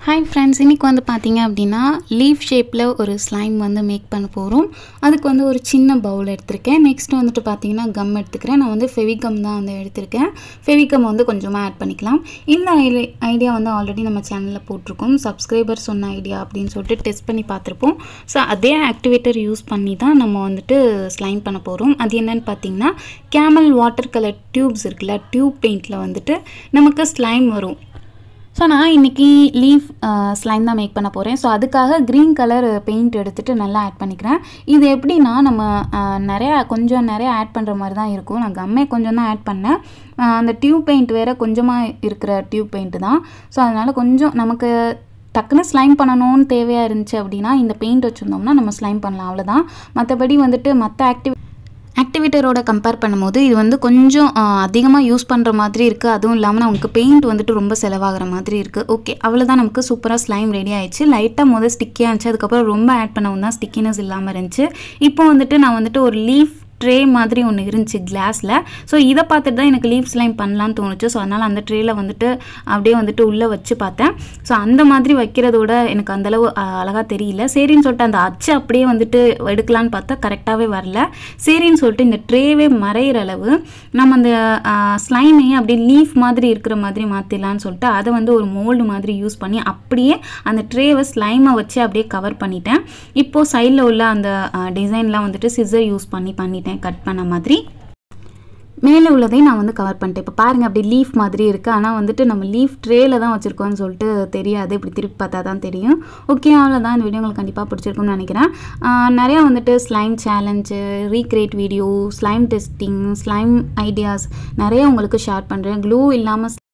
hi friends இன்றைக்கி வந்து பார்த்தீங்க அப்படின்னா லீஃப் ஷேப்பில் ஒரு ஸ்லைம் வந்து மேக் பண்ண போகிறோம் அதுக்கு வந்து ஒரு சின்ன பவுல் எடுத்திருக்கேன் நெக்ஸ்ட் வந்துட்டு பார்த்தீங்கன்னா கம் எடுத்துக்கிறேன் நான் வந்து ஃபெவிகம் தான் வந்து எடுத்திருக்கேன் ஃபெவிகம் வந்து கொஞ்சமாக ஆட் பண்ணிக்கலாம் இந்த ஐடியா வந்து ஆல்ரெடி நம்ம சேனலில் போட்டிருக்கோம் சப்ஸ்கிரைபர் சொன்ன ஐடியா அப்படின்னு சொல்லிட்டு டெஸ்ட் பண்ணி பார்த்துருப்போம் ஸோ அதே ஆக்டிவேட்டர் யூஸ் பண்ணி தான் நம்ம வந்துட்டு ஸ்லைம் பண்ண போகிறோம் அது என்னன்னு பார்த்தீங்கன்னா கேமல் வாட்டர் கலர் டியூப்ஸ் இருக்குல்ல டியூப் பெயிண்டில் வந்துட்டு நமக்கு ஸ்லைம் வரும் ஸோ நான் இன்றைக்கி லீஃப் ஸ்லைம் தான் மேக் பண்ண போகிறேன் ஸோ அதுக்காக க்ரீன் கலர் பெயிண்ட் எடுத்துகிட்டு நல்லா ஆட் பண்ணிக்கிறேன் இது எப்படின்னா நம்ம அஹ், நிறையா கொஞ்சம் நிறையா ஆட் பண்ணுற மாதிரி தான் இருக்கும் நான் கம்மே கொஞ்சம் தான் ஆட் பண்ணேன் அஹ், அந்த டியூப் பெயிண்ட் வேறு கொஞ்சமாக இருக்கிற டியூப் பெயிண்ட் தான் ஸோ அதனால் கொஞ்சம் நமக்கு டக்குன்னு ஸ்லைம் பண்ணணும்னு தேவையாக இருந்துச்சு அப்படின்னா இந்த பெயிண்ட் வச்சுருந்தோம்னா நம்ம ஸ்லைம் பண்ணலாம் அவ்வளோதான் மற்றபடி வந்துட்டு மற்ற ஆக்டிவ் ஆக்டிவேட்டரோட கம்பேர் பண்ணும்போது இது வந்து கொஞ்சம் அதிகமாக யூஸ் பண்ணுற மாதிரி இருக்குது அதுவும் இல்லாமல் நமக்கு பெயிண்ட் வந்துட்டு ரொம்ப செலவாகிற மாதிரி இருக்குது ஓகே அவ்வளோதான் நமக்கு சூப்பராக ஸ்லைம் ரெடி ஆயிடுச்சு லைட்டாக முதல் ஸ்டிக்கியாக இருந்துச்சு அதுக்கப்புறம் ரொம்ப ஆட் பண்ணவும் தான் ஸ்டிக்கினஸ் இல்லாமல் இருந்துச்சு இப்போ வந்துட்டு நான் வந்துட்டு ஒரு லீஃப் ட்ரே மாதிரி ஒன்று இருந்துச்சு கிளாஸில் ஸோ இதை பார்த்துட்டு தான் எனக்கு லீஃப் ஸ்லைம் பண்ணலான்னு தோணுச்சு ஸோ அதனால் அந்த ட்ரேயில் வந்துட்டு அப்படியே வந்துட்டு உள்ளே வச்சு பார்த்தேன் ஸோ அந்த மாதிரி வைக்கிறதோட எனக்கு அந்தளவு அழகாக தெரியல சரின்னு சொல்லிட்டு அந்த அச்சு அப்படியே வந்துட்டு எடுக்கலான்னு பார்த்தா கரெக்டாகவே வரல சரின்னு சொல்லிட்டு இந்த ட்ரேவே மறையிற அளவு நம்ம அந்த ஸ்லைமையே அப்படியே லீஃப் மாதிரி இருக்கிற மாதிரி மாற்றிடலான்னு சொல்லிட்டு அதை வந்து ஒரு மோல்டு மாதிரி யூஸ் பண்ணி அப்படியே அந்த ட்ரேவை ஸ்லைமை வச்சு அப்படியே கவர் பண்ணிட்டேன் இப்போது சைடில் உள்ள அந்த டிசைன்லாம் வந்துட்டு சிசர் யூஸ் பண்ணி பண்ணிட்டேன் கட் பண்ண மாதிரி மேலே உள்ளதையும் நான் வந்து கவர் பண்ணிட்டேன் இப்போ பாருங்கள் அப்படி லீஃப் மாதிரி இருக்குது ஆனால் வந்துட்டு நம்ம லீஃப் ட்ரேல தான் வச்சுருக்கோம்னு சொல்லிட்டு தெரியாது இப்படி திருப்பி பார்த்தா தான் தெரியும் ஓகே அவ்வளோதான் இந்த வீடியோ உங்களுக்கு கண்டிப்பாக பிடிச்சிருக்கும்னு நினைக்கிறேன் ஆஹ் நிறையா வந்துட்டு slime challenge recreate video slime testing slime ideas நிறைய உங்களுக்கு ஷேர் பண்ணுறேன் க்ளூ இல்லாமல்